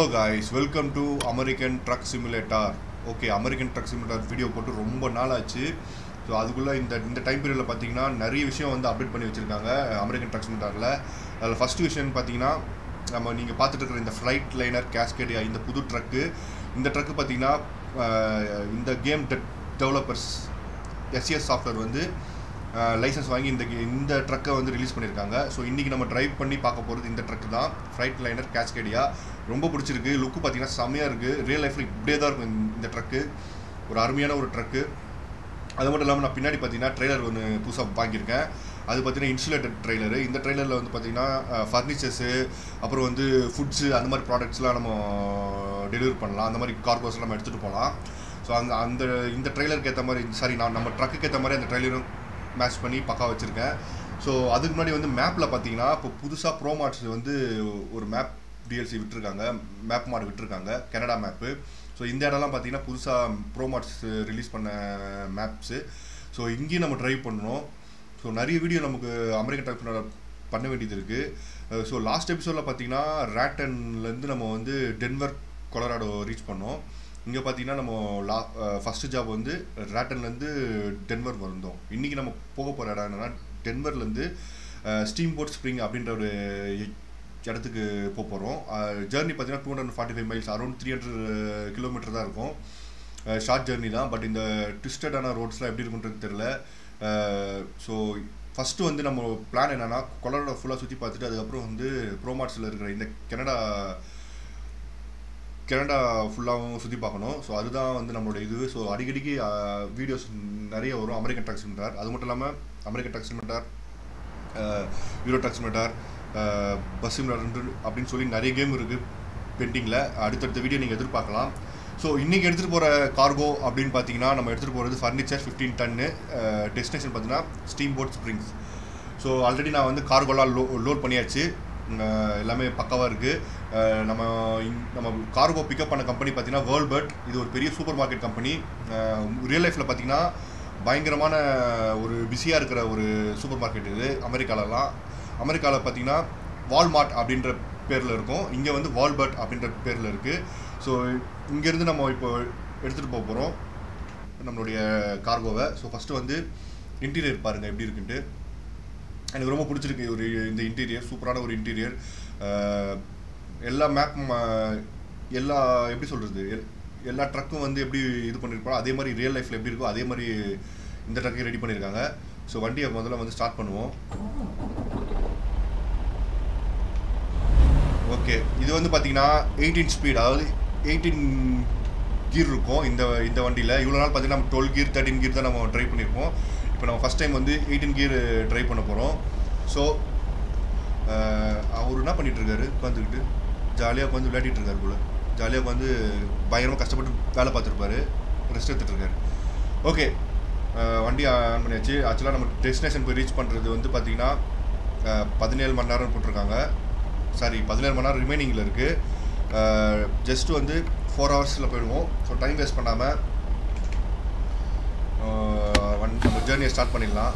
guys welcome to American truck simulator okay American truck simulator video போட்டு ரொம்ப நாள் ஆச்சு ஸோ அதுக்குள்ளே இந்த இந்த டைம் பீரியடில் பார்த்தீங்கன்னா நிறைய விஷயம் வந்து அப்டேட் பண்ணி வச்சுருக்காங்க அமெரிக்கன் ட்ரக் சிமுலேட்டாரில் அதில் ஃபஸ்ட் விஷயம் பார்த்தீங்கன்னா நம்ம நீங்கள் பார்த்துட்டு இருக்கிற இந்த ஃப்ளைட் லைனர் கேஸ்கேடியா இந்த புது ட்ரக்கு இந்த ட்ரக்கு பார்த்தீங்கன்னா அஹ், இந்த கேம் டெவலப்பர்ஸ் எஸ்சிஎஸ் சாஃப்ட்வேர் வந்து லைசன்ஸ் வாங்கி இந்த ge- இந்த ட்ரக்கை வந்து ரிலீஸ் பண்ணியிருக்காங்க ஸோ இன்றைக்கி நம்ம டிரைவ் பண்ணி பார்க்க போகிறது இந்த ட்ரக் தான் ஃப்ளைட் லைனர் கேஸ்கேடியா ரொம்ப பிடிச்சிருக்கு லுக்கு பார்த்தீங்கன்னா செம்மையாக இருக்குது ரியல் லைஃப்பில் இப்படியே தான் இருக்கும் இந்த- இந்த ட்ரக்கு ஒரு அருமையான ஒரு ட்ரக்கு அது மட்டும் இல்லாமல் நான் பின்னாடி பார்த்தீங்கன்னா ட்ரெய்லர் ஒன்று புதுசாக வாங்கியிருக்கேன் அது பார்த்தீங்கன்னா இன்சுலேட்டட் ட்ரெய்லரு இந்த ட்ரெய்லரில் வந்து பார்த்தீங்கன்னா ஃபர்னிச்சர்ஸு அப்புறம் வந்து ஃபுட்ஸு அந்த மாதிரி ப்ராடக்ட்ஸ்லாம் நம்ம டெலிவரி பண்ணலாம் அந்த மாதிரி கார்கோஸ் நம்ம எடுத்துகிட்டு போகலாம் ஸோ அந்த அந்த இந்த ட்ரெய்லருக்கு ஏற்ற மாதிரி சாரி நான் நம்ம ட்ரக்குக்கு ஏற்ற மாதிரி அந்த ட்ரெய்லரும் மேட்ச் பண்ணி பக்கா வச்சுருக்கேன் ஸோ அதுக்கு முன்னாடி வந்து மேப்பில் பார்த்தீங்கன்னா இப்போ புதுசாக ப்ரோ மார்ட்ஸ் வந்து ஒரு மேப் டிஎல்சி விட்டுருக்காங்க மேப் மாடு விட்டுருக்காங்க கனடா மேப்பு ஸோ இந்த இடம்லாம் பார்த்தீங்கன்னா புதுசாக ப்ரோ மார்ட்ஸ் ரிலீஸ் பண்ண மேப்ஸு ஸோ இங்கேயும் நம்ம ட்ரைவ் பண்ணணும் ஸோ நிறைய வீடியோ நமக்கு அமெரிக்கன் டைப் பண்ண வேண்டியது இருக்குது ஸோ லாஸ்ட் எபிசோடில் பார்த்தீங்கன்னா ரேட்டன்லேருந்து நம்ம வந்து டென்வர் கொலராடோ ரீச் பண்ணோம் இங்கே பார்த்தீங்கன்னா நம்ம லா ஃபஸ்ட்டு ஜாப் வந்து ரேட்டன்லேருந்து டென்வர் வந்தோம் இன்றைக்கி நம்ம போக போகிற இடம் என்னென்னா டென்வர்லேருந்து ஸ்டீம் போட் ஸ்ப்ரிங் அப்படின்ற ஒரு இடத்துக்கு போக போகிறோம் ஜேர்னி பார்த்தீங்கன்னா two hundred forty five miles around three hundred kilometre தான் இருக்கும் ஷார்ட் ஜேர்னி தான் பட் இந்த ட்விஸ்டடான ரோட்ஸ்லாம் எப்படி இருக்குன்றது தெரில ஸோ ஃபஸ்ட்டு வந்து நம்ம பிளான் என்னென்னா கொலரோட ஃபுல்லாக சுற்றி பார்த்துட்டு அதுக்கப்புறம் வந்து ப்ரோமார்ட்ஸில் இருக்கிற இந்த கனடா கனடா ஃபுல்லாகவும் சுற்றி பார்க்கணும் ஸோ அதுதான் வந்து நம்மளோட இது ஸோ அடிக்கடிக்கு வீடியோஸ் நிறைய வரும் அமெரிக்கன் ட்ரக் சிமெண்டார் அது மட்டும் இல்லாமல் American truck simulator Euro truck simulator bus simulator அப்படின்னு சொல்லி நிறைய கேம் இருக்குது பெண்டிங்கில் அடுத்தடுத்த வீடியோ நீங்கள் எதிர்பார்க்கலாம் ஸோ இன்றைக்கி எடுத்துகிட்டு போகிற கார்கோ அப்படின்னு பார்த்தீங்கன்னா நம்ம எடுத்துகிட்டு போகிறது ஃபர்னிச்சர் ஃபிஃப்டீன் டன்னு டெஸ்டினேஷன் பார்த்தீங்கன்னா Steamboat Springs so already நான் வந்து கார்கோலாம் லோ லோட் பண்ணியாச்சு அஹ் எல்லாமே பக்காவாக இருக்குது நம்ம இங்- நம்ம கார்கோ பிக்கப் பண்ண கம்பெனி பார்த்தீங்கன்னா வேர்ல்ட் பர்ட் இது ஒரு பெரிய சூப்பர் மார்க்கெட் கம்பெனி ரியல் லைஃப்பில் பார்த்தீங்கன்னா பயங்கரமான ஒரு பிஸியாக இருக்கிற ஒரு சூப்பர் மார்க்கெட் இது அமெரிக்காலலாம் அமெரிக்காவில் பார்த்தீங்கன்னா வால்மார்ட் அப்படின்ற பேரில் இருக்கும் இங்கே வந்து வால்பர்ட் அப்படின்ற பேரில் இருக்குது ஸோ இங்கேருந்து நம்ம இப்போ எடுத்துகிட்டு போக போகிறோம் நம்மளுடைய கார்கோவை ஸோ ஃபஸ்ட்டு வந்து இன்டீரியர் பாருங்கள் எப்படி இருக்குன்ட்டு எனக்கு ரொம்ப பிடிச்சிருக்கு ஒரு இந்த இன்டீரியர் சூப்பரான ஒரு இன்டீரியர் எல்லா மேப் எல்லா எப்படி சொல்கிறது எல்லா ட்ரக்கும் வந்து எப்படி இது பண்ணியிருப்பாங்க அதே மாதிரி ரியல் லைஃப்பில் எப்படி இருக்கோ அதே மாதிரி இந்த ட்ரக்கையும் ரெடி பண்ணியிருக்காங்க ஸோ வண்டியை முதல்ல வந்து ஸ்டார்ட் பண்ணுவோம் ஓகே இது வந்து பார்த்தீங்கன்னா எயிட்டீன் ஸ்பீட் அதாவது எயிட்டீன் கீர் இருக்கும் இந்த இந்த வண்டியில் இவ்வளோ நாள் பார்த்தீங்கன்னா நம்ம டுவெல் கீர் தேர்ட்டின் கீர் தான் நம்ம ட்ரை பண்ணியிருப்போம் இப்போ நம்ம ஃபஸ்ட் டைம் வந்து எயிட்டீன் கீர் ட்ரை பண்ண போகிறோம் ஸோ அவர் என்ன பண்ணிட்டு இருக்காரு உட்காந்துக்கிட்டு ஜாலியாக உட்காந்து விளையாடிட்டு இருக்காரு போல ஜாலியாக உட்காந்து பயங்கரமாக கஷ்டப்பட்டு வேலை பார்த்துருப்பாரு ரெஸ்ட் எடுத்துட்டு இருக்காரு ஓகே வண்டி ஆன் பண்ணியாச்சு ஆக்சுவலாக நம்ம டெஸ்டினேஷன் போய் ரீச் பண்ணுறது வந்து பார்த்தீங்கன்னா பதினேழு மணி நேரம் போட்டிருக்காங்க சாரி பதினேழு மணி நேரம் ரிமைனிங்கில் இருக்குது ஜஸ்ட் வந்து ஃபோர் ஹவர்ஸில் போயிடுவோம் ஸோ டைம் வேஸ்ட் பண்ணாமல் வன் நம்ம ஜேர்னியை ஸ்டார்ட் பண்ணிடலாம்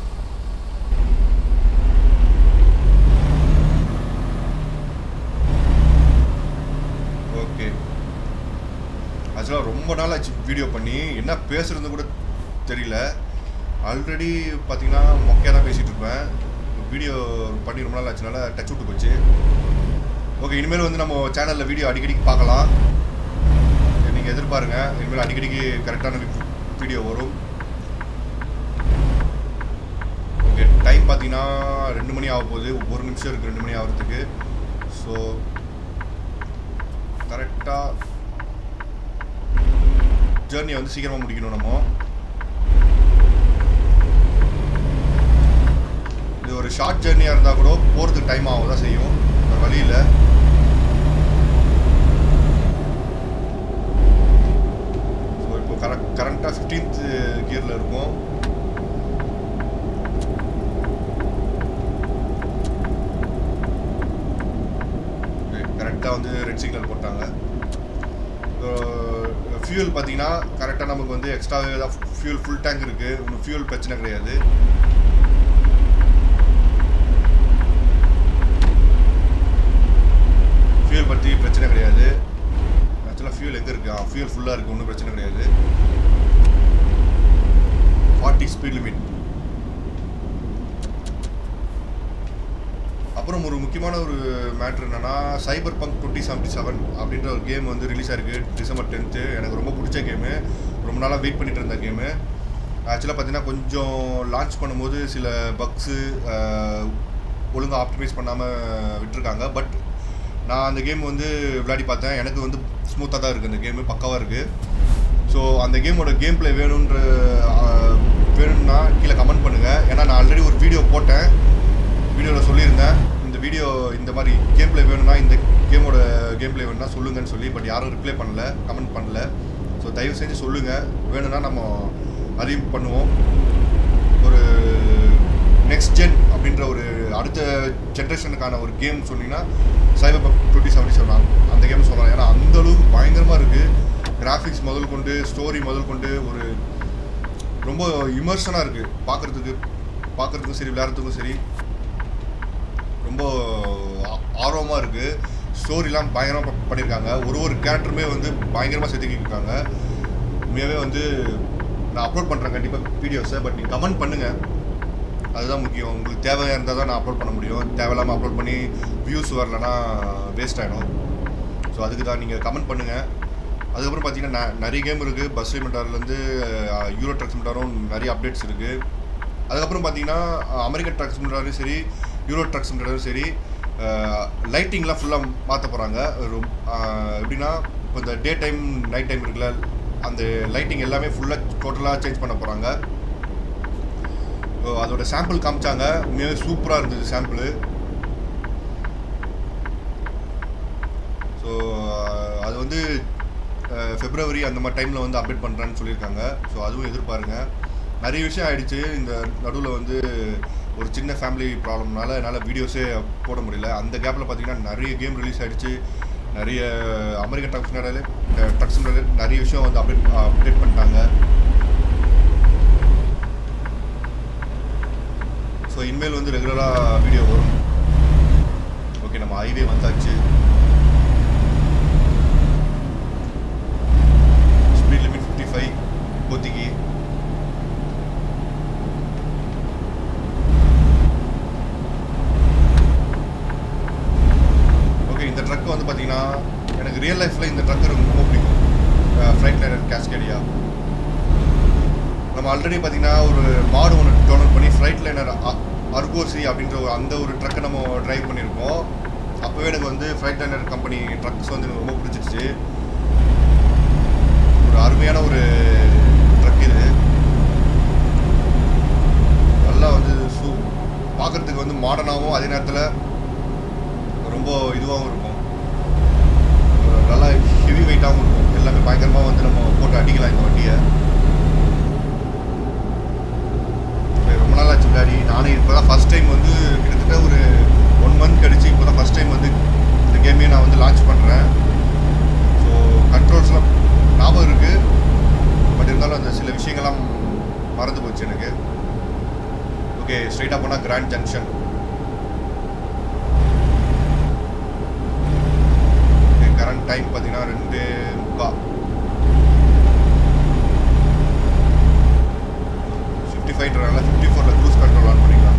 ஓகே ஆக்சுவலாக ரொம்ப நாள் ஆச்சு வீடியோ பண்ணி என்ன பேசுறது கூட தெரியல ஆல்ரெடி பார்த்தீங்கன்னா மொக்கையாக தான் பேசிகிட்டு இருப்பேன் வீடியோ பண்ணி ரொம்ப நாள் ஆச்சுனால டச் விட்டு போச்சு ஓகே இனிமேல் வந்து நம்ம சேனலில் வீடியோ அடிக்கடிக்கு பார்க்கலாம் நீங்கள் எதிர்பாருங்க இனிமேல் அடிக்கடிக்கு கரெக்டான வீடியோ வரும் ஓகே டைம் பார்த்தீங்கன்னா ரெண்டு மணி ஆக போகுது ஒரு நிமிஷம் இருக்குது ரெண்டு மணி ஆகிறதுக்கு ஸோ கரெக்டாக ஜேர்னியை வந்து சீக்கிரமாக முடிக்கணும் நம்ம இது ஒரு ஷார்ட் ஜேர்னியாக இருந்தால் கூட போகிறதுக்கு டைம் ஆகும் தான் செய்யும் வேறு வழி இல்லை ஸோ இப்போ கரெக்ட் கரண்ட்டாக ஃபிஃப்டீன்த் கியரில் இருக்கும் கரெக்டாக வந்து ரெட் சிக்னல் போட்டாங்க ஃபியூல் பார்த்தீங்கன்னா கரெக்டாக நமக்கு வந்து எக்ஸ்ட்ராவே தான் ஃபியூல் ஃபுல் டேங்க் இருக்குது ஒன்றும் ஃபியூல் பிரச்சனை கிடையாது ஃபியூல் பற்றி பிரச்சனை கிடையாது ஃபியூல் ஃபுல்லாக இருக்குது ஒன்றும் பிரச்சனை கிடையாது ஃபார்ட்டி ஸ்பீட் லிமிட் அப்புறம் ஒரு முக்கியமான ஒரு மேட்ரு என்னன்னா Cyberpunk twenty seventy seven அப்படின்ற ஒரு கேம் வந்து ரிலீஸ் ஆயிருக்கு டிசம்பர் டென்த்து எனக்கு ரொம்ப பிடிச்ச கேமு ரொம்ப நாளாக வெயிட் பண்ணிட்டு இருந்த கேமு ஆக்சுவலாக பார்த்தீங்கன்னா கொஞ்சம் லான்ச் பண்ணும்போது சில பக்ஸு ஒழுங்காக ஆப்டிமைஸ் பண்ணாமல் விட்டுருக்காங்க பட் நான் அந்த கேம் வந்து விளையாடி பார்த்தேன் எனக்கு வந்து ஸ்மூத்தாக தான் இருக்குது அந்த கேமு பக்காவாக இருக்குது ஸோ அந்த கேமோட கேம் ப்ளே வேணுன்ற ஆஹ், வேணும்னா கீழே கமெண்ட் பண்ணுங்கள் ஏன்னா நான் ஆல்ரெடி ஒரு வீடியோ போட்டேன் வீடியோவில் சொல்லியிருந்தேன் இந்த வீடியோ இந்த மாதிரி கேம் ப்ளே வேணும்னா இந்த கேமோட கேம் ப்ளே வேணும்னா சொல்லுங்கன்னு சொல்லி பட் யாரும் ரிப்ளை பண்ணல கமெண்ட் பண்ணல ஸோ தயவு செஞ்சு சொல்லுங்கள் வேணும்னா நம்ம அதையும் பண்ணுவோம் ஒரு நெக்ஸ்ட் ஜென் அப்படின்ற ஒரு அடுத்த ஜென்ரேஷனுக்கான ஒரு கேம் சொன்னீங்கன்னா Cyberpunk twenty seventy seven அந்த கேம் சொல்லலாம் ஏன்னா அந்த அளவுக்கு பயங்கரமாக இருக்குது கிராஃபிக்ஸ் முதல் கொண்டு ஸ்டோரி முதல் கொண்டு ஒரு ரொம்ப இமர்ஷனாக இருக்குது பார்க்குறதுக்கு பார்க்குறதுக்கும் சரி விளையாடுறதுக்கும் சரி ரொம்ப ஆர்வமாக இருக்குது ஸ்டோரிலாம் பயங்கரமாக பண்ணியிருக்காங்க ஒரு ஒரு கேரக்டருமே வந்து பயங்கரமாக செதுக்கியிருக்காங்க உண்மையாகவே வந்து நான் அப்லோட் பண்ணுறேன் கண்டிப்பாக வீடியோஸை பட் நீங்கள் கமெண்ட் பண்ணுங்கள் அதுதான் முக்கியம் உங்களுக்கு தேவையாக இருந்தால் தான் நான் அப்லோட் பண்ண முடியும் தேவையில்லாமல் அப்லோட் பண்ணி வியூஸ் வரலன்னா வேஸ்ட் ஆகிடும் ஸோ அதுக்கு தான் நீங்கள் கமெண்ட் பண்ணுங்கள் அதுக்கப்புறம் பார்த்தீங்கன்னா ந- நிறைய கேம் இருக்குது பஸ் லிமிட்டார்லேருந்து யூரோ ட்ரக்ஸ் மிட்டாரும் நிறைய அப்டேட்ஸ் இருக்குது அதுக்கப்புறம் பார்த்தீங்கன்னா அமெரிக்கன் ட்ரக்ஸ் மிட்டாரும் சரி யூரோ ட்ரக்ஸ் மிட்டாரும் சரி லைட்டிங்லாம் ஃபுல்லாக மாற்ற போகிறாங்க எப்படின்னா இப்போ இந்த டே டைம் நைட் டைம் இருக்குல்ல அந்த லைட்டிங் எல்லாமே ஃபுல்லாக டோட்டலாக சேஞ்ச் பண்ண போகிறாங்க அதோட சாம்பிள் காமிச்சாங்க உண்மையாகவே சூப்பராக இருந்தது சாம்பிள் ஸோ அது வந்து அஹ், பிப்ரவரி அந்த மாதிரி டைமில் வந்து அப்டேட் பண்ணுறேன்னு சொல்லியிருக்காங்க ஸோ அதுவும் எதிர்பாருங்க நிறைய விஷயம் ஆயிடுச்சு இந்த நடுவில் வந்து ஒரு சின்ன ஃபேமிலி ப்ராப்ளம்னால என்னால் வீடியோஸே போட முடியல அந்த கேப்பில் பார்த்தீங்கன்னா நிறைய கேம் ரிலீஸ் ஆயிடுச்சு நிறைய அமெரிக்கன் ட்ரக்ஸ் ட்ரக்ஸ் நிறைய விஷயம் வந்து அப்டேட் அப்டேட் பண்ணிட்டாங்க ஸோ இனிமேல் வந்து ரெகுலராக வீடியோ வரும் ஓகே நம்ம ஹைவே வந்தாச்சு ஸ்பீட் லிமிட் ஃபிஃப்டி ஃபைவ் இப்போதைக்கு ஓகே இந்த ட்ரக் வந்து பார்த்தீங்கன்னா எனக்கு ரியல் லைஃப்பில் இந்த ட்ரக் ரொம்ப பிடிக்கும் ஃப்ளைட் லைனர் கேஸ்கேடியா நம்ம ஆல்ரெடி பார்த்தீங்கன்னா ஒரு மாடு ஒன்று டவுன்லோட் பண்ணி ஃப்ளைட் லைனர் அர்கோசி அப்படின்ற ஒரு அந்த ஒரு ட்ரக்கை நம்ம டிரைவ் பண்ணியிருக்கோம் அப்போவே எனக்கு வந்து ஃப்ளைட் லைனர் கம்பெனி ட்ரக்ஸ் வந்து எனக்கு ரொம்ப பிடிச்சிருச்சு ஒரு அருமையான ஒரு ட்ரக் இது நல்லா வந்து சூ பார்க்குறதுக்கு வந்து மாடர்னாகவும் அதே நேரத்தில் ரொம்ப இதுவாகவும் இருக்கும் ஒரு நல்லா ஹெவி வெயிட்டாகவும் இருக்கும் எல்லாமே பயங்கரமாக வந்து நம்ம போட்டு அடிக்கலாம் இந்த வண்டியை இப்போ ரொம்ப நாள் ஆச்சு விளையாடி நானே இப்போ தான் ஃபஸ்ட் டைம் வந்து கிட்டத்தட்ட ஒரு ஒன் மந்த் கழிச்சு இப்போ தான் ஃபஸ்ட் டைம் வந்து இந்த கேமையே நான் வந்து லான்ச் பண்ணுறேன் ஸோ கண்ட்ரோல்ஸ்லாம் ஞாபகம் இருக்குது பட் இருந்தாலும் அந்த சில விஷயங்கள்லாம் மறந்து போச்சு எனக்கு ஓகே ஸ்ட்ரைட்டாக போனால் கிராண்ட் ஜங்ஷன் கரண்ட் டைம் பார்த்தீங்கன்னா ரெண்டு முக்கா ஃபிஃப்டி ஃபைவ்ன்றனால ஃபிஃப்டி ஃபோரில் க்ரூஸ் கண்ட்ரோல் ஆன் பண்ணிக்கலாம்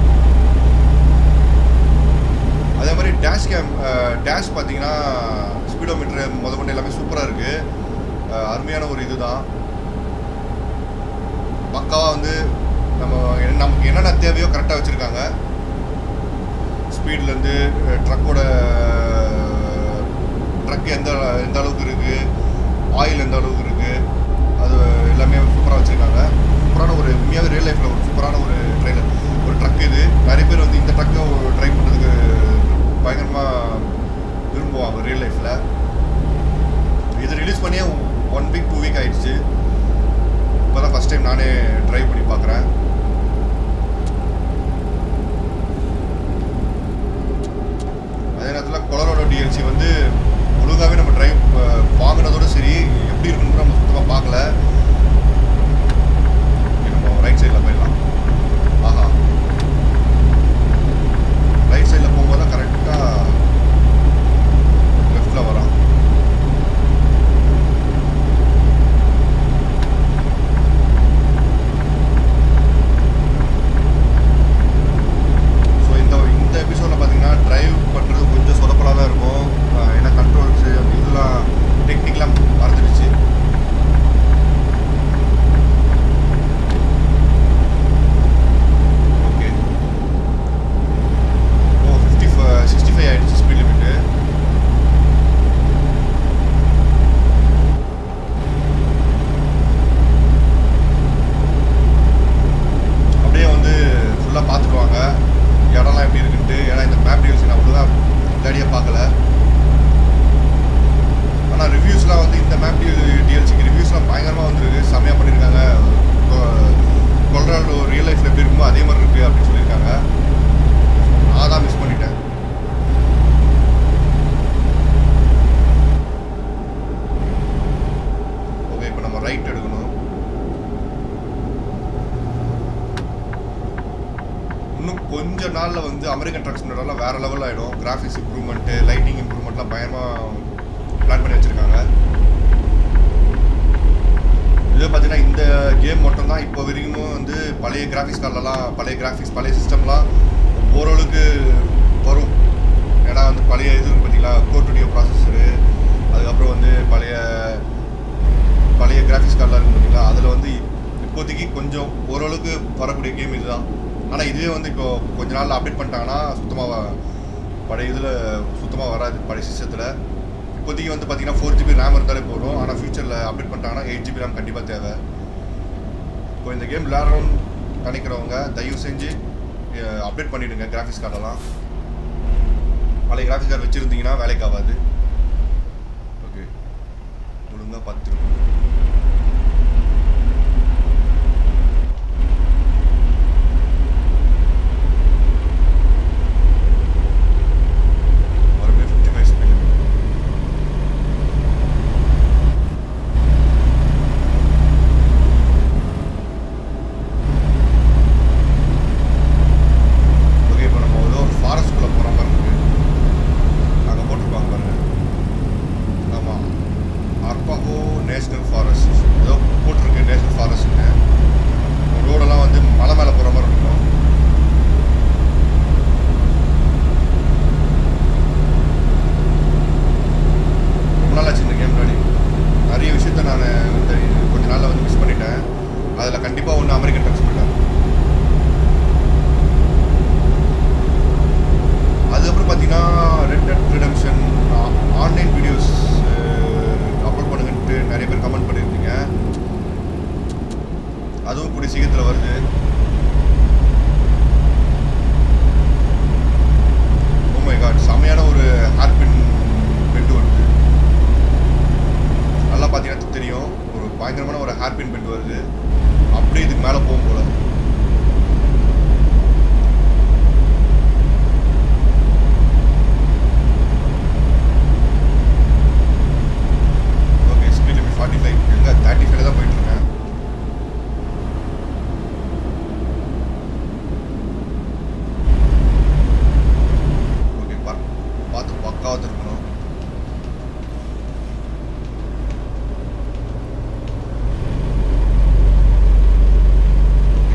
அதே மாதிரி டேஷ் கேம் டேஷ் பார்த்தீங்கன்னா ஸ்பீடோமீட்டர் முத கொண்டு எல்லாமே சூப்பராக இருக்குது அருமையான ஒரு இதுதான் பக்காவாக வந்து நம்ம என்ன- நமக்கு என்னென்ன தேவையோ கரெக்டாக வச்சுருக்காங்க ஸ்பீட்லேருந்து ட்ரக்கோட ட்ரக் எந்த எந்த அளவுக்கு இருக்குது ஆயில் எந்த அளவுக்கு இருக்குது அது எல்லாமே சூப்பராக வச்சுருக்காங்க சூப்பரான ஒரு உண்மையாகவே ரியல் லைஃப்பில் ஒரு சூப்பரான ஒரு ட்ரெயிலர் ஒரு ட்ரக் இது நிறைய பேர் வந்து இந்த ட்ரக்கை ட்ரைவ் பண்ணுறதுக்கு பயங்கரமாக விரும்புவாங்க ரியல் லைஃப்பில் இது ரிலீஸ் பண்ணியே ஒன் வீக் டூ வீக் ஆயிடுச்சு இப்போ தான் ஃபஸ்ட் டைம் நானே ட்ரைவ் பண்ணி பார்க்குறேன் அதே நேரத்தில் கொலரோட டிஎல்சி வந்து ஒழுங்காகவே நம்ம டிரைவ் வாங்கினதோட சரி எப்படி இருக்குன்னு நம்ம சுத்தமாக பார்க்கல Okay, நம்ம ரைட் சைடில் போயிடலாம் ஆஹா ரைட் சைடில் போகும்போது தான் கரெக்டாக லெஃப்டில் வரோம் கொஞ்சம் நாளில் வந்து அமெரிக்கன் ட்ரக்ஸ் மிரர்லாம் வேறு லெவல் ஆகிடும் கிராஃபிக்ஸ் இம்ப்ரூவ்மெண்ட்டு லைட்டிங் இம்ப்ரூவ்மெண்ட்லாம் பயங்கரமாக பிளான் பண்ணி வச்சுருக்காங்க இது பார்த்தீங்கன்னா இந்த கேம் மட்டும்தான் இப்போ வரைக்கும் வந்து பழைய கிராஃபிக்ஸ் கார்டெலாம் பழைய கிராஃபிக்ஸ் பழைய சிஸ்டம்லாம் ஓரளவுக்கு வரும் ஏன்னா வந்து பழைய இது இருக்கு பார்த்தீங்களா கோர் ஸ்டுடியோ ப்ராசஸரு அதுக்கப்புறம் வந்து பழைய பழைய கிராஃபிக்ஸ் கார்டெலாம் இருக்கு பார்த்தீங்களா அதில் வந்து இப்போதைக்கு கொஞ்சம் ஓரளவுக்கு வரக்கூடிய கேம் இதுதான் ஆனால் இதுவே வந்து இப்போ கொஞ்ச நாள் அப்டேட் பண்ணிட்டாங்கன்னா சுத்தமாக பழைய இதில் சுத்தமாக வராது பழைய சிஸ்டத்தில் இப்போதைக்கு வந்து பார்த்தீங்கன்னா ஃபோர் ஜிபி ரேம் இருந்தாலே போதும் ஆனால் ஃபியூச்சரில் அப்டேட் பண்ணிட்டாங்கன்னா எயிட் ஜிபி ரேம் கண்டிப்பாக தேவை இப்போ இந்த கேம் விளையாடணும்னு நினைக்கிறவங்க தயவு செஞ்சு அப்டேட் பண்ணிவிடுங்க கிராஃபிக்ஸ் கார்டெல்லாம் பழைய கிராஃபிக்ஸ் கார்டு வச்சுருந்தீங்கன்னா வேலைக்கு ஆகாது ஓகே ஒழுங்காக பார்த்துருக்கோம் மறுபடியும் ஃபிஃப்டி ஃபைவ் செகண்ட் ஓகே இப்போ நம்ம ஏதோ ஒரு ஃபாரஸ்ட்குள்ளே போகிற மாதிரி இருக்கு அங்கே போட்டிருப்பாங்க பாருங்க ஆமாம் அர்பாகோ நேஷ்னல் ஃபாரஸ்ட் ஏதோ போட்டிருக்கு நேஷ்னல் ஃபாரஸ்ட்னு ரோடெல்லாம் வந்து மலை மேலே போகிற மாதிரி இருக்கும் ரொம்ப நாள் ஆச்சு இந்த கேம் விளையாடி நிறைய விஷயத்த நான் இந்த கொஞ்ச நாளில் வந்து மிஸ் பண்ணிட்டேன் அதில் கண்டிப்பாக ஒன்று அமெரிக்கன் ட்ரக்ஸ் பண்ணிட்டேன் அதுக்கப்புறம் பார்த்தீங்கன்னா Red Dead Redemption online videos upload பண்ணுங்கன்ட்டு நிறைய பேர் கமெண்ட் பண்ணியிருந்தீங்க அதுவும் கூடிய சீக்கிரத்தில் வருது ஓ மை காட் செமையான ஒரு ஹேர் பின் பெண்டு வருது நல்லா பார்த்தீங்கன்னா தெரியும் ஒரு பயங்கரமான ஒரு ஹேர் பின் பெண்டு வருது அப்படியே இதுக்கு மேலே போகும் போல okay speed limit forty five எங்கே தேர்ட்டி ஃபைவ்ல தான் போயிட்டு இருக்கேன் ஓகே பா பார்த்து பக்காவாக திரும்பணும் ஓகே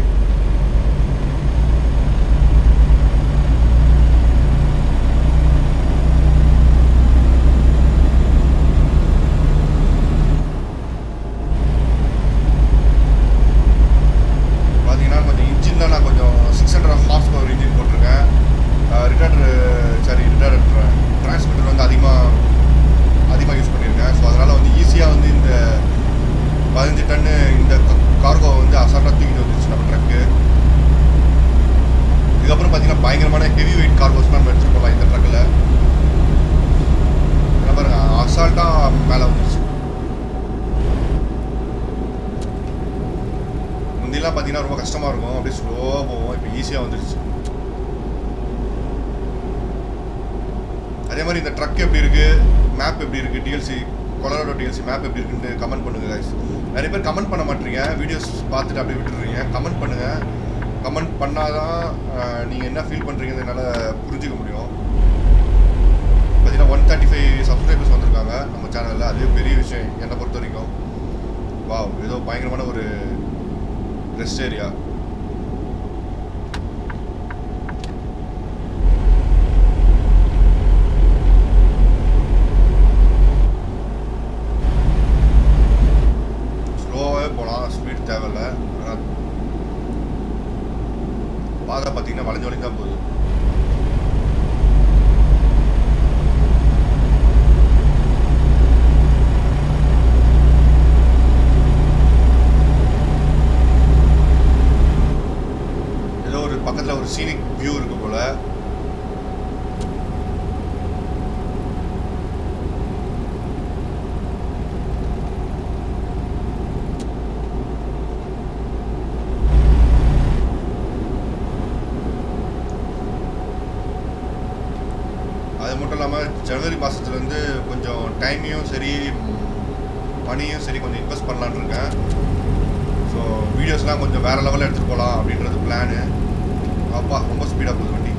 பார்த்தீங்கன்னா கொஞ்சம் இன்ஜின் தான் நான் கொஞ்சம் six hundred horse power engine போட்டிருக்கேன் ரிட்டார்டர் சாரி ரிட்டார்டர் டிரான்ஸ்மிட்டர் வந்து அதிகமாக அதிகமாக யூஸ் பண்ணியிருக்கேன் ஸோ அதனால் வந்து ஈஸியாக வந்து இந்த பதினஞ்சு டன்னு இந்த கார்கோ வந்து அசால்ட்டாக தூக்கிட்டு வந்துருச்சு நம்ம ட்ரக்கு இதுக்கப்புறம் பார்த்தீங்கன்னா பயங்கரமான ஹெவி வெயிட் கார்கோஸ்லாம் நம்ம எடுத்துகிட்டு போகலாம் இந்த ட்ரக்கில் பாருங்க அசால்ட்டாக மேலே வந்துருச்சு முந்திலாம் பார்த்தீங்கன்னா ரொம்ப கஷ்டமாக இருக்கும் அப்படியே ஸ்லோவாக போவோம் இப்போ ஈஸியாக வந்துருச்சு அதே மாதிரி இந்த ட்ரக் எப்படி இருக்குது மேப் எப்படி இருக்குது டிஎல்சி கொலராடோ டிஎல்சி மேப் எப்படி இருக்குன்னு கமெண்ட் பண்ணுங்கள் guys நிறைய பேர் கமெண்ட் பண்ண மாட்டீங்க வீடியோஸ் பார்த்துட்டு அப்படியே விட்டுடுறீங்க கமெண்ட் பண்ணுங்கள் கமெண்ட் பண்ணாதான் நீங்கள் என்ன ஃபீல் பண்ணுறீங்கன்னு என்னால் புரிஞ்சுக்க முடியும் பார்த்தீங்கன்னா ஒன் தேர்ட்டி ஃபைவ் சப்ஸ்கிரைபர்ஸ் வந்திருக்காங்க நம்ம சேனலில் அதுவே பெரிய விஷயம் என்னை பொறுத்த வரைக்கும் வாவ் ஏதோ பயங்கரமான ஒரு ரெஸ்ட் ஏரியா ஸ்லோவாகவே போகலாம் ஸ்பீட் தேவையில்ல ஆனால் பாதை பார்த்தீங்கன்னா வளைஞ்சு வளைஞ்சு தான் போகுது ஏதோ ஒரு பக்கத்தில் ஒரு சீனிக் வியூ இருக்கு போல அது மட்டும் இல்லாமல் ஜனவரி மாதத்துலேருந்து கொஞ்சம் டைமையும் சரி மணியும் சரி கொஞ்சம் இன்வெஸ்ட் பண்ணலான்னு இருக்கேன் ஸோ வீடியோஸ்லாம் கொஞ்சம் வேறு லெவலில் எடுத்துகிட்டு போகலாம் அப்படின்றது பிளானு அப்பா ரொம்ப ஸ்பீடாக போகுது வண்டி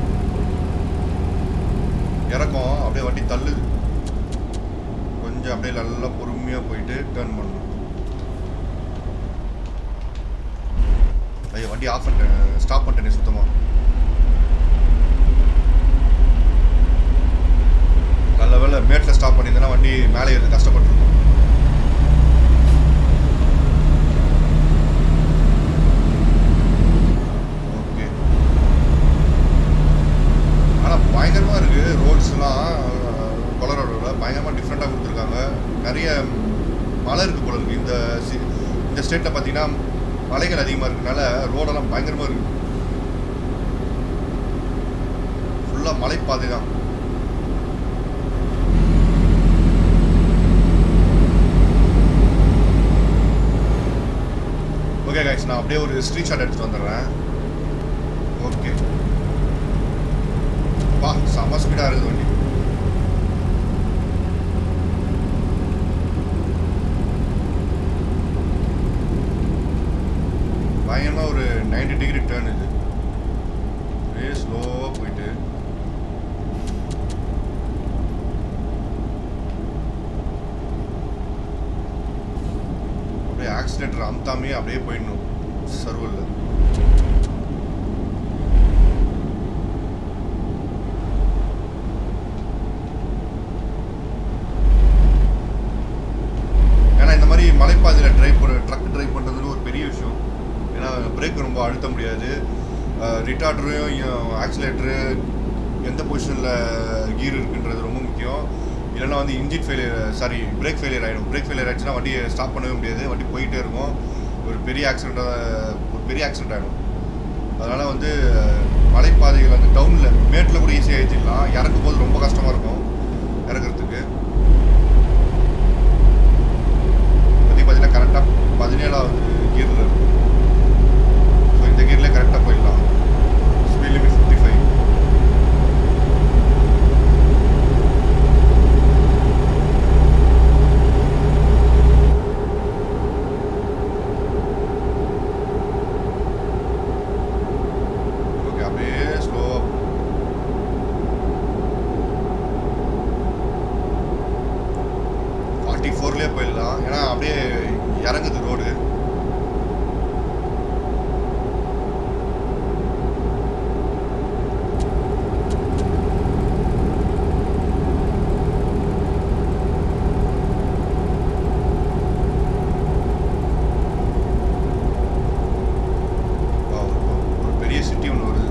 இறக்கம் அப்படியே வண்டி தள்ளுது கொஞ்சம் அப்படியே நல்லா பொறுமையாக போயிட்டு டேர்ன் பண்ணணும் ஐயோ வண்டி ஆஃப் பண்ணிட்டேன் ஸ்டாப் பண்ணிட்டேனே சுத்தமாக நல்ல வேலை மேட்டில் ஸ்டாப் பண்ணியிருந்தேன்னா வண்டி மேலே ஏறது கஷ்டப்பட்டுருக்கும் ஓகே ஆனால் பயங்கரமாக இருக்குது ரோட்ஸ்லாம் கொலராடோவில் பயங்கரமாக டிஃப்ரெண்ட்டாக கொடுத்துருக்காங்க நிறைய மலை இருக்குது போல இருக்குது இந்த சி இந்த ஸ்டேட்டில் பார்த்தீங்கன்னா மலைகள் அதிகமாக இருக்கனால ரோடெல்லாம் பயங்கரமாக இருக்குது ஃபுல்லாக மலைப்பாதை தான் ஓகே கைஸ் நான் அப்படியே ஒரு ஸ்க்ரீன் ஷாட் எடுத்துட்டு வந்துடுறேன் ஓகே வா செம ஸ்பீடாக இருக்குது வண்டி பயங்கரமாக ஒரு 90 டிகிரி டேர்ன் இது அப்படியே ஸ்லோவாக போயிட்டு அப்படியே ஆக்சிலேட்டர் அமுத்தாமே அப்படியே போயிடணும் சர்வரில் ஏன்னா இந்த மாதிரி மலைப்பாதையில் ட்ரைவ் பண்ண ட்ரக் ட்ரைவ் பண்ணுறதுன்னு ஒரு பெரிய விஷயம் ஏன்னா பிரேக் ரொம்ப அழுத்த முடியாது ரிட்டார்டரையும் ஆக்சிலேட்டரு எந்த பொசிஷனில் கீர் இருக்குன்றது ரொம்ப முக்கியம் இல்லைன்னா வந்து engine failure sorry brake failure ஆகிடும் பிரேக் ஃபெயிலியர் ஆயிடுச்சுன்னா வண்டியை ஸ்டாப் பண்ணவே முடியாது வண்டி போயிட்டே இருக்கும் ஒரு பெரிய ஆக்சிடெண்ட்டாக ஒரு பெரிய ஆக்சிடென்ட் ஆகிடும் அதனால் வந்து மலைப்பாதைகள் வந்து டவுனில் மேட்டில் கூட ஈஸியாக ஏற்றிடலாம் இறக்கும் போது ரொம்ப கஷ்டமாக இருக்கும் இறக்குறதுக்கு பற்றி பார்த்தீங்கன்னா கரெக்டாக பதினேழாவது கியரில் இருக்கும் ஸோ இந்த கியர்லேயே கரெக்டாக போயிடலாம் speed limit fifty five okay அப்படியே ஸ்லோவாக ஃபார்ட்டி ஃபோர்லேயே போயிடலாம் ஏன்னா அப்படியே இறங்குது ரோடு ஒரு பெரிய சிட்டி ஒன்று வருது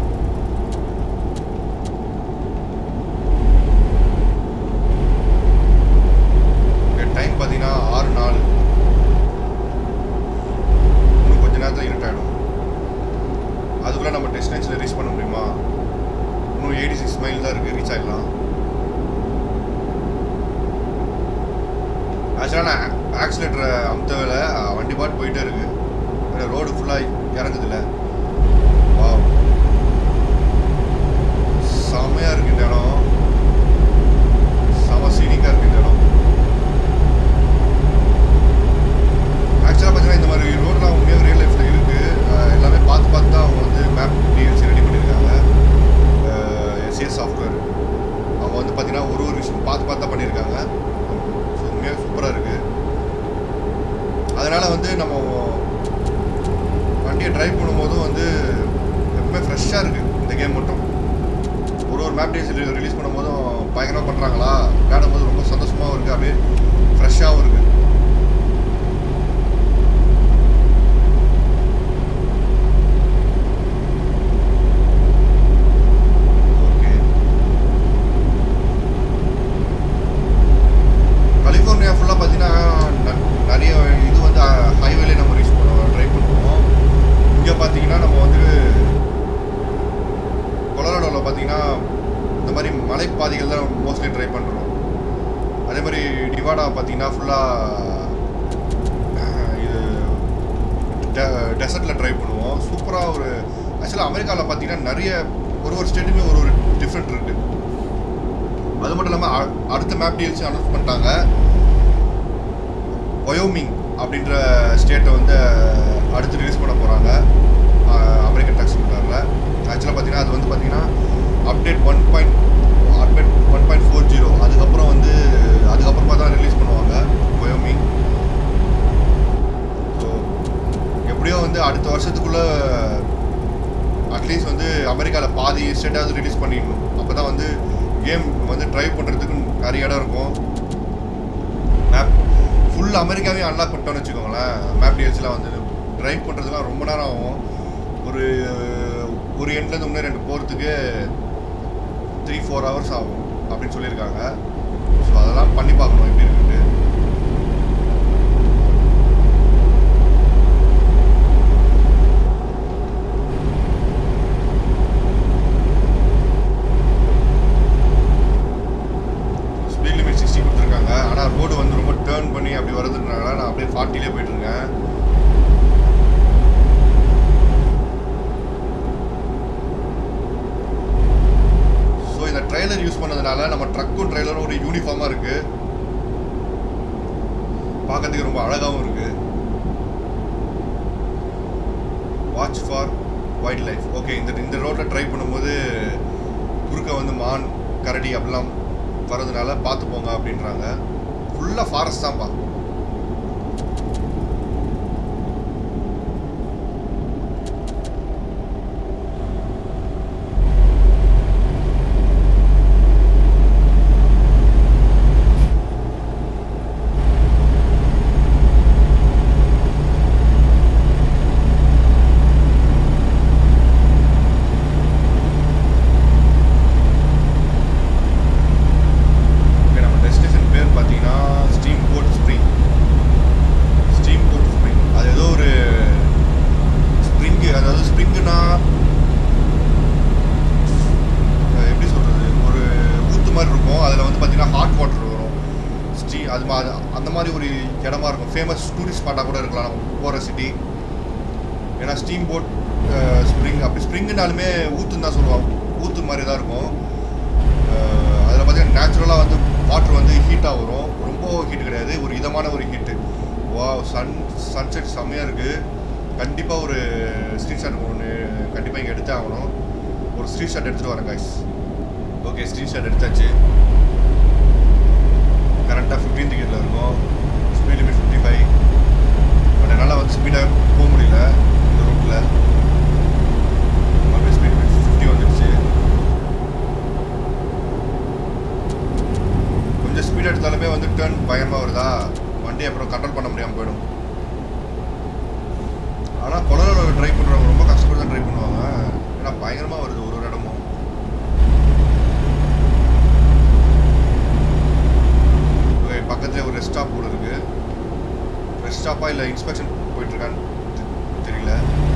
டைம் பார்த்தீங்கன்னா ஆறு நாலு இன்னும் கொஞ்ச நேரத்தில் இருட்டாயிடும் அதுக்குள்ளே நம்ம டெஸ்டினேஷனில் ரீச் பண்ண முடியுமா இன்னும் எயிட்டி சிக்ஸ் மைல் தான் இருக்குது ரீச் ஆகிடலாம் ஆக்சுவலாக நான் ஆக்சிலேட்டரை அமுத்த வேலை வண்டி பாட்டு போயிட்டே இருக்கு ரோடு ஃபுல்லாக இறங்குதுல்ல வா செமையாக இருக்கு இந்த இடம் செம சீனிக்காக இருக்கு இந்த இடம் ஆக்சுவலாக பார்த்தீங்கன்னா இந்த மாதிரி ரோடெலாம் உண்மையாக ரியல் லைஃப்பில் இருக்குது எல்லாமே பார்த்து பார்த்து தான் அவங்க வந்து மேப் டிஎல்சி ரெடி பண்ணியிருக்காங்க எஸ்ஏஎஸ் சாஃப்ட்வேர் அவங்க வந்து பார்த்தீங்கன்னா ஒரு ஒரு விஷயம் பார்த்து பார்த்து தான் பண்ணியிருக்காங்க ஸோ உண்மையாக சூப்பராக இருக்குது அதனால் வந்து நம்ம வண்டியை ட்ரைவ் பண்ணும்போதும் வந்து எப்பவுமே ஃப்ரெஷ்ஷாக இருக்குது இந்த கேம் மட்டும் ஒரு ஒரு மேப் டேஸ் ரிலீஸ் பண்ணும்போதும் பயங்கரமாக பண்ணுறாங்களா விளையாடும் போது ரொம்ப சந்தோஷமாகவும் இருக்குது அப்படியே ஃப்ரெஷ்ஷாகவும் இருக்குது ஓகே கலிஃபோர்னியா ஃபுல்லாக பார்த்தீங்கன்னா ந- நிறைய இது வந்து ஹைவேல நம்ம ரீச் பண்ணுவோம் ட்ரை பண்ணுவோம் இங்கே பார்த்தீங்கன்னா நம்ம வந்து கொலராடோவில் பார்த்தீங்கன்னா இந்த மாதிரி மலைப்பாதைகள் தான் மோஸ்ட்லி ட்ரை பண்ணுறோம் அதே மாதிரி டிவாடா பார்த்தீங்கன்னா ஃபுல்லாக இது டெசர்ட்டில் ட்ரை பண்ணுவோம் சூப்பராக ஒரு ஆக்சுவலாக அமெரிக்காவில் பார்த்தீங்கன்னா நிறைய ஒரு ஒரு ஸ்டேட்டுமே ஒரு ஒரு டிஃப்ரெண்ட் இருக்குது அது மட்டும் இல்லாமல் அ- அடுத்த மேப் டிஎல்சி அனௌன்ஸ் பண்ணிட்டாங்க ஒயோமிங் அப்படின்ற ஸ்டேட்டை வந்து அடுத்து ரிலீஸ் பண்ண போகிறாங்க அமெரிக்கன் டாக்ஸ் சிமிலரில் ஆக்சுவலாக பார்த்தீங்கன்னா அது வந்து பார்த்தீங்கன்னா update one point update one point four zero அதுக்கப்புறம் வந்து அதுக்கப்புறமா தான் ரிலீஸ் பண்ணுவாங்க கொயோமி ஸோ எப்படியோ வந்து அடுத்த வருஷத்துக்குள்ளே அட்லீஸ்ட் வந்து அமெரிக்காவில் பாதி ஸ்டேட்டாவது ரிலீஸ் பண்ணிடணும் அப்போ தான் வந்து கேம் வந்து ட்ரைவ் பண்ணுறதுக்கு நிறைய இடம் இருக்கும் மேப் ஃபுல் அமெரிக்காவையும் அன்லாக் பண்ணிட்டோம்னு வச்சுக்கோங்களேன் மேப் டிஎல்ஸ்லாம் வந்து ட்ரைவ் பண்ணுறதுலாம் ரொம்ப நேரம் ஆகும் ஒரு ஒரு எண்ட்லேருந்து இன்னும் ரெண்டு போகிறதுக்கு த்ரீ ஃபோர் ஹவர்ஸ் ஆகும் அப்படின்னு சொல்லியிருக்காங்க ஸோ அதெல்லாம் பண்ணி பார்க்கணும் எப்படி இருக்குன்ட்டு ஸ்பீட் லிமிட் சிக்ஸ்டி கொடுத்துருக்காங்க ஆனால் ரோடு வந்து ரொம்ப டேர்ன் பண்ணி அப்படி வரதுனால நான் அப்படியே ஃபார்ட்டிலே போயிட்டு இருக்கேன் ஸோ இந்த ட்ரெய்லர் யூஸ் பண்ணதுனால நம்ம ட்ரக்கும் ட்ரெய்லரும் ஒரு யூனிஃபார்மாக இருக்கு பார்க்கறதுக்கு ரொம்ப அழகாகவும் இருக்கு watch for wildlife okay இந்த இந்த ரோட்டில் ட்ரை பண்ணும்போது குறுக்க வந்து மான் கரடி அப்படிலாம் வரதுனால பார்த்து போங்க அப்படின்றாங்க ஃபுல்லாக ஃபாரஸ்ட் தான்ப்பா ஓகே நம்ம டெஸ்டினேஷன் பேர் பார்த்தீங்கன்னா Steamboat Spring Steamboat Spring அது ஏதோ ஒரு ஸ்ப்ரிங்கு அதாவது ஸ்ப்ரிங்குனா எப்படி சொல்கிறது ஒரு ஊத்து மாதிரி இருக்கும் அதில் வந்து பார்த்தீங்கன்னா ஹாட் வாட்டர் வரும் ஸ்டீ அது மா அது- அந்த மாதிரி ஒரு இடமா இருக்கும் ஃபேமஸ் டூரிஸ்ட் ஸ்பாட்டாக கூட இருக்கலாம் நம்ம போகிற சிட்டி ஏன்னா ஸ்டீம் போட் ஸ்ப்ரிங் அப்படி ஸ்ப்ரிங்குனாலுமே ஊத்துன்னு தான் சொல்லுவாங்க ஊத்து மாதிரி தான் இருக்கும் அதில் பார்த்தீங்கன்னா நேச்சுரலாக வந்து வாட்டர் வந்து ஹீட்டாக வரும் ரொம்ப ஹீட் கிடையாது ஒரு இதமான ஒரு ஹீட்டு வா சன் சன்செட் செம்மையாக இருக்குது கண்டிப்பாக ஒரு ஸ்ட்ரீட் ஷாட் ஒன்று கண்டிப்பாக இங்கே எடுத்தே ஆகணும் ஒரு ஸ்ட்ரீட் ஷாட் எடுத்துகிட்டு வரேன் கைஸ் ஓகே ஸ்ட்ரீட் ஷாட் எடுத்தாச்சு கரெக்டாக ஃபிஃப்டீன் டிக்கெட்டில் இருக்கும் speed limit fifty five but என்னால் வந்து ஸ்பீடாக போக முடியல இந்த ரூட்டில் அப்படியே ஸ்பீட் லிமிட் ஃபிஃப்டி வந்துடுச்சு கொஞ்சம் ஸ்பீட் எடுத்தாலுமே வந்து டேர்ன் பயமாக வருதா வண்டி அப்புறம் கண்ட்ரோல் பண்ண முடியாமல் போயிடும் ஆனால் கொலரோட ட்ரை பண்ணுறவங்க ரொம்ப கஷ்டப்பட்டு தான் ட்ரை பண்ணுவாங்க ஏன்னா பயங்கரமாக வருது ஒரு ஒரு இடமும் Okay, பக்கத்துல ஒரு ரெஸ்ட் ஸ்டாப் கூட இருக்கு ரெஸ்ட் ஸ்டாப்பா இல்லை இன்ஸ்பெக்ஷன் போயிட்டு இருக்கான்னு தெ- தெரியல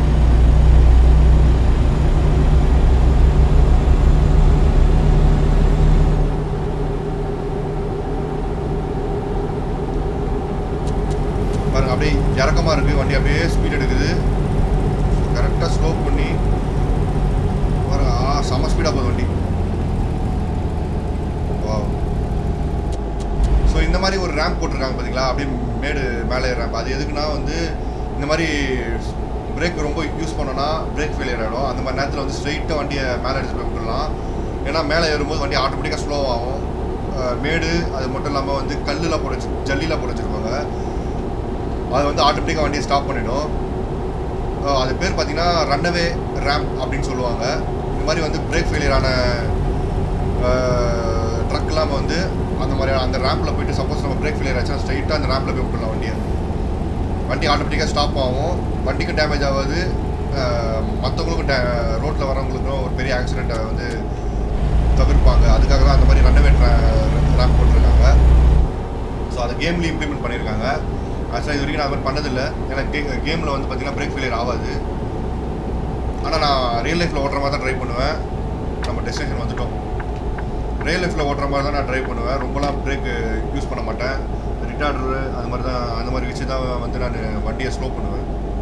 பாருங்க அப்படியே இறக்கமா இருக்கு வண்டி அப்படியே ஸ்பீட் எடுக்குது கரெக்டாக ஸ்லோ பண்ணி பாருங்க ஆ செம ஸ்பீடாக போகுது வண்டி வாவ் ஸோ இந்த மாதிரி ஒரு ரேம்ப் போட்டிருக்காங்க பார்த்தீங்களா அப்படியே மேடு மேலே ரேம்ப் அது எதுக்குன்னா வந்து இந்த மாதிரி பிரேக் ரொம்ப யூஸ் பண்ணோன்னா பிரேக் ஃபெயிலியர் ஆகிடும் அந்த மாதிரி நேரத்தில் வந்து ஸ்ட்ரைட்டாக வண்டியை மேலே எடுத்து போய் விட்டுடலாம் ஏன்னா மேலே ஏறும்போது வண்டி ஆட்டோமேட்டிக்காக ஸ்லோ ஆகும் அஹ் மேடு அது மட்டும் இல்லாமல் வந்து கல்லில் போட வச்சு ஜல்லியில் போட வச்சுருப்பாங்க அது வந்து ஆட்டோமேட்டிக்காக வண்டியை ஸ்டாப் பண்ணிடும் அஹ் அது பேர் பார்த்தீங்கன்னா ரன்னவே ரேம்ப் அப்படின்னு சொல்லுவாங்க இந்த மாதிரி வந்து பிரேக் ஃபெயிலியரான ட்ரக் இல்லாமல் வந்து அந்த மாதிரி அந்த ரேம்பில் போயிட்டு சப்போஸ் நம்ம பிரேக் ஃபெயிலியர் ஆச்சுன்னா ஸ்ட்ரைட்டாக அந்த ரேம்பில் போய் விட்டுடலாம் வண்டியை வண்டி ஆட்டோமேட்டிக்காக ஸ்டாப் ஆகும் வண்டிக்கும் டேமேஜ் ஆகாது மற்றவங்களுக்கும் டே ரோட்டில் வரவங்களுக்கும் ஒரு பெரிய ஆக்சிடெண்ட்டை வந்து தவிர்ப்பாங்க அதுக்காக தான் அந்த மாதிரி ரன்னவே ரேம்ப் போட்டிருக்காங்க ஸோ அதை கேம்லேயும் இம்ப்ளிமெண்ட் பண்ணியிருக்காங்க ஆக்சுவலாக இது வரைக்கும் நான் அது மாதிரி பண்ணதில்லை ஏன்னா கே கேமில் வந்து பார்த்தீங்கன்னா பிரேக் ஃபெயிலியர் ஆகாது ஆனால் நான் ரியல் லைஃப்பில் ஓட்டுற மாதிரி தான் ட்ரை பண்ணுவேன் நம்ம டெஸ்டினேஷன் வந்துட்டோம் ரியல் லைஃப்பில் ஓட்டுற மாதிரி தான் நான் ட்ரை பண்ணுவேன் ரொம்பலாம் பிரேக் யூஸ் பண்ண மாட்டேன் ரிட்டார்டரு அது மாதிரி தான் அந்த மாதிரி வச்சு தான் வந்து நான் வண்டியை ஸ்லோ பண்ணுவேன்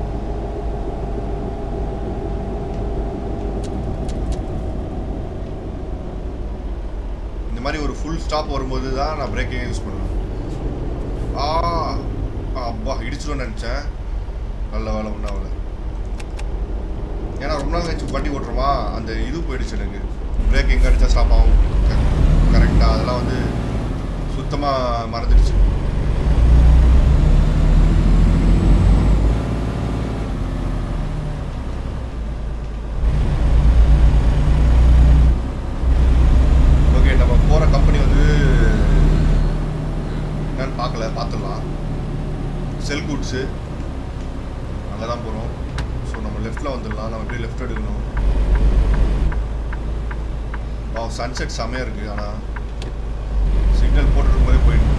இந்த மாதிரி ஒரு ஃபுல் ஸ்டாப் வரும்போது தான் நான் பிரேக்கே யூஸ் பண்ணுவேன் ஆ அப்பா இடிச்சிடும்னு நினச்சேன் நல்ல வேலை ஒன்றும் ஆகல ஏன்னா ரொம்ப நாள் கழிச்சு வண்டி ஓட்டுறோமா அந்த இது போயிடுச்சு எனக்கு பிரேக் எங்கே அடித்தா ஸ்டாப் ஆகும் கரெக்டாக அதெல்லாம் வந்து சுத்தமாக மறந்துடுச்சு ஓகே நம்ம போகிற கம்பெனி வந்து என்னன்னு பார்க்கல பார்த்துடலாம் செல் குட்ஸு அங்கே தான் போகிறோம் ஸோ நம்ம லெஃப்ட்டில் வந்துடலாம் நம்ம எப்படி லெஃப்ட் எடுக்கணும் ஆ சன்செட் செமையாக இருக்குது ஆனால் சிக்னல் போட்டுருக்கும் போதே போயிடும்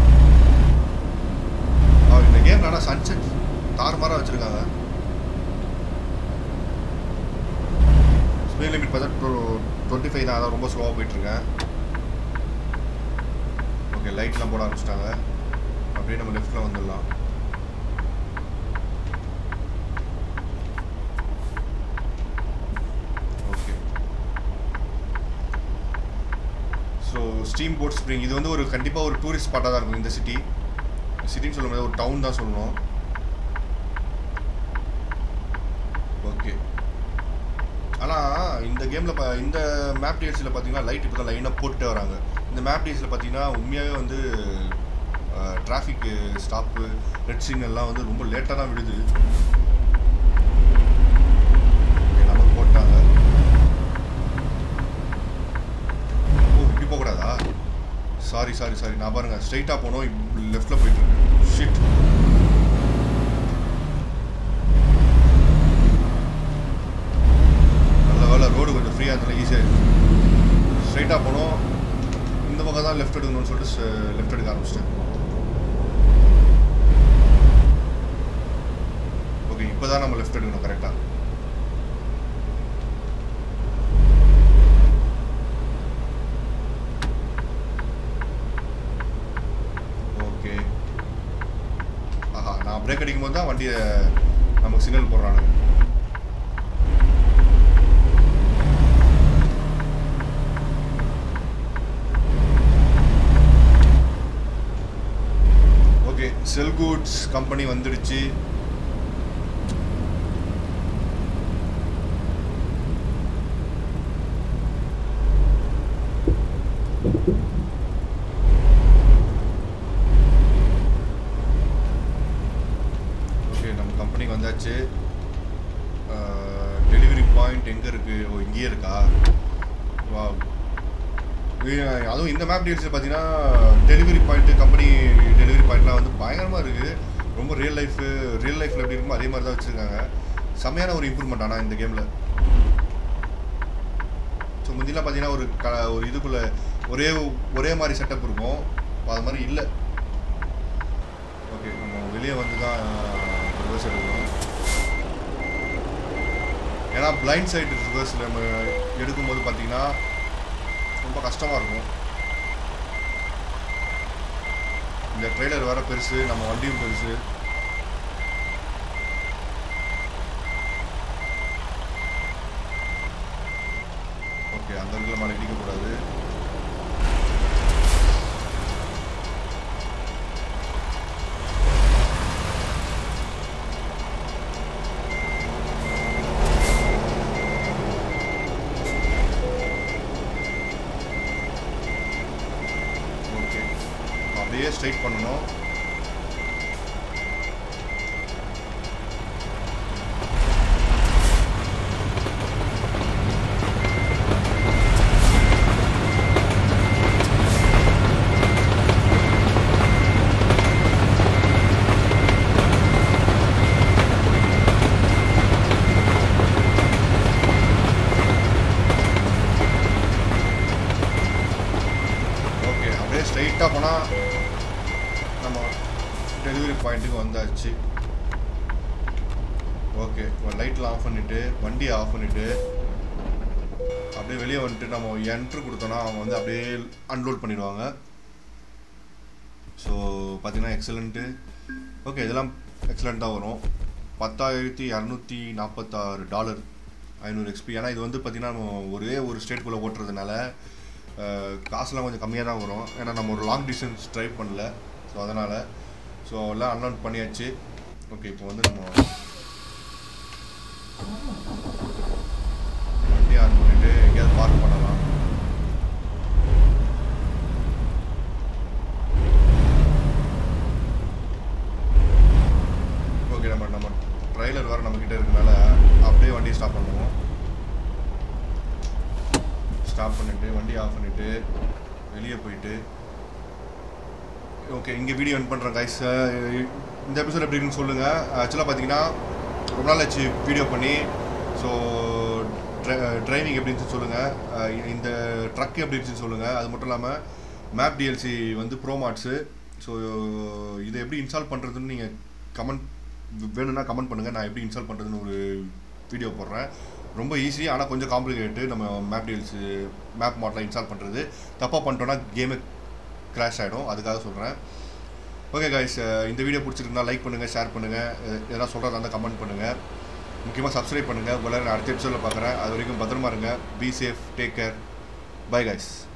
ஆ இந்த கேம் ஆனால் சன்செட் தாறுமாறாக வச்சுருக்காங்க ஸ்பீட் லிமிட் பார்த்தா டுவெண்ட்டி ஃபைவ் தான் அதான் ரொம்ப ஸ்லோவாக போயிட்டுருக்கேன் ஓகே லைட்லாம் போட ஆரம்பிச்சிட்டாங்க அப்படியே நம்ம லெஃப்ட்டில் வந்துடலாம் okay so Steamboat Springs இது வந்து ஒரு கண்டிப்பாக ஒரு டூரிஸ்ட் ஸ்பாட்டாக தான் இருக்கும் இந்த சிட்டி சிட்டின்னு சொல்ல முடியாது ஒரு டவுன் தான் சொல்லணும் ஓகே ஆனால் இந்த கேமில் பா இந்த மேப் டிஎல்சியில் பார்த்தீங்கன்னா லைட் இப்போ தான் லைனாக போட்டுட்டே வராங்க இந்த மேப் டிஎல்சியில் பார்த்தீங்கன்னா உண்மையாகவே வந்து டிராஃபிக்கு ஸ்டாப்பு ரெட் சிக்னல்லாம் வந்து ரொம்ப லேட்டாக தான் விடுது Okay, நமக்கு போட்டாங்க ஓ இப்படி போகக்கூடாதா சாரி சாரி சாரி நான் பாருங்க ஸ்ட்ரைட்டாக போனோம் லெஃப்டில் போயிட்டு இருக்கேன் ஷிட் நல்ல வேலை ரோடு கொஞ்சம் ஃப்ரீயாக இருந்தாலும் ஈஸியாக இருக்குது ஸ்ட்ரைட்டாக போனோம் இந்த பக்கம் தான் லெஃப்ட் எடுக்கணும்னு சொல்லிட்டு லெஃப்ட் எடுக்க ஆரம்பிச்சிட்டேன் ஓகே இப்போ தான் நம்ம லெஃப்ட் எடுக்கணும் கரெக்டாக ஓகே ஆஹா நான் பிரேக் அடிக்கும் போது தான் வண்டியை நமக்கு சிக்னல் போடுறானுங்க ஓகே செல் குட்ஸ் கம்பெனி வந்துடுச்சு ஓகே நம்ம கம்பெனிக்கு வந்தாச்சு டெலிவரி பாயிண்ட் எங்கே இருக்குது ஓ இங்கேயே இருக்கா வா அதுவும் இந்த மேப் டீல்ஸில் பார்த்தீங்கன்னா டெலிவரி பாயிண்ட்டு கம்பெனி டெலிவரி பாயிண்ட்லாம் வந்து பயங்கரமாக இருக்குது ரொம்ப ரியல் லைஃபு ரியல் லைஃப்பில் எப்படி இருக்குமோ அதே மாதிரி தான் வச்சுருக்காங்க செம்மையான ஒரு இம்ப்ரூவ்மெண்ட் ஆனால் இந்த கேமில் ஸோ முந்திலாம் பார்த்தீங்கன்னா ஒரு க ஒரு இதுக்குள்ளே ஒரே ஒரே மாதிரி செட்டப் இருக்கும் இப்போ அது மாதிரி இல்லை ஓகே நம்ம வெளியே வந்து தான் ரிவர்ஸ் எடுக்கணும் ஏன்னா பிளைண்ட் சைடு ரிவர்ஸ் நம்ம எடுக்கும்போது பார்த்தீங்கன்னா ரொம்ப கஷ்டமாக இருக்கும் இந்த ட்ரெய்லர் வேற பெருசு நம்ம வண்டியும் பெருசு ஓகே அந்த இடத்துல மழை இடிக்கக்கூடாது ஓகே அப்படியே ஸ்ட்ரைட் பண்ணணும் ஓகே அப்படியே ஸ்ட்ரைட்டாக போனால் நம்ம டெலிவரி பாயிண்ட்டுக்கு வந்தாச்சு ஓகே லைட்லாம் ஆஃப் பண்ணிவிட்டு வண்டியை ஆஃப் பண்ணிவிட்டு அப்படியே வெளியே வந்துட்டு நம்ம என்ட்ரு கொடுத்தோன்னா அவங்க வந்து அப்படியே அன்லோட் பண்ணிடுவாங்க ஸோ பார்த்தீங்கன்னா எக்ஸலண்ட்டு ஓகே இதெல்லாம் எக்ஸலண்ட்டாக வரும் பத்தாயிரத்தி இரநூத்தி நாற்பத்தாறு டாலர் ஐநூறு எக்ஸ்பி ஏன்னா இது வந்து பார்த்திங்கன்னா நம்ம ஒரே ஒரு ஸ்டேட்குள்ளே ஓட்டுறதுனால அஹ், காசுலாம் கொஞ்சம் கம்மியாக தான் வரும் ஏன்னா நம்ம ஒரு லாங் டிஸ்டன்ஸ் ட்ரைவ் பண்ணல ஸோ அதனால் ஸோ எல்லாம் அன்லோட் பண்ணியாச்சு ஓகே இப்போ வந்து நம்ம பார்க் பண்ணலாம் ஓகே நம்ம நம்ம ட்ரைலர் வேறு நம்மக்கிட்ட இருக்கனால அப்படியே வண்டியை ஸ்டாப் பண்ணுவோம் ஸ்டாப் பண்ணிவிட்டு வண்டி ஆஃப் பண்ணிவிட்டு வெளியே போயிட்டு ஓகே இங்கே வீடியோ என் பண்ணுறேன் கைஸ் இந்த எபிசோட் எப்படி இருக்குன்னு சொல்லுங்கள் ஆக்சுவலாக பார்த்தீங்கன்னா ரொம்ப நாள் ஆச்சு வீடியோ பண்ணி ஸோ டிரைவிங் எப்படி இருந்துச்சு சொல்லுங்கள் இந்த ட்ரக் எப்படி இருந்துச்சுன்னு சொல்லுங்கள் அது மட்டும் இல்லாமல் மேப் டிஎல்சி வந்து ப்ரோ மார்ட்ஸு ஸோ இதை எப்படி இன்ஸ்டால் பண்ணுறதுன்னு நீங்கள் கமெண்ட் வேணும்னா கமெண்ட் பண்ணுங்கள் நான் எப்படி இன்ஸ்டால் பண்ணுறதுன்னு ஒரு வீடியோ போடுறேன் ரொம்ப ஈஸி ஆனால் கொஞ்சம் காம்ப்ளிகேட்டு நம்ம மேப் டீல்ஸு மேப் மாடலாம் இன்ஸ்டால் பண்ணுறது தப்பாக பண்ணிட்டோன்னா கேமே கிராஷ் ஆகிடும் அதுக்காக சொல்கிறேன் ஓகே காய்ஸ் இந்த வீடியோ பிடிச்சிருந்தா லைக் பண்ணுங்கள் ஷேர் பண்ணுங்கள் எதனா சொல்கிறதா இருந்தால் கமெண்ட் பண்ணுங்கள் முக்கியமாக சப்ஸ்கிரைப் பண்ணுங்கள் உங்களை நான் அடுத்த எபிசோடில் பார்க்குறேன் அது வரைக்கும் பத்திரமா இருங்க be safe take care bye guys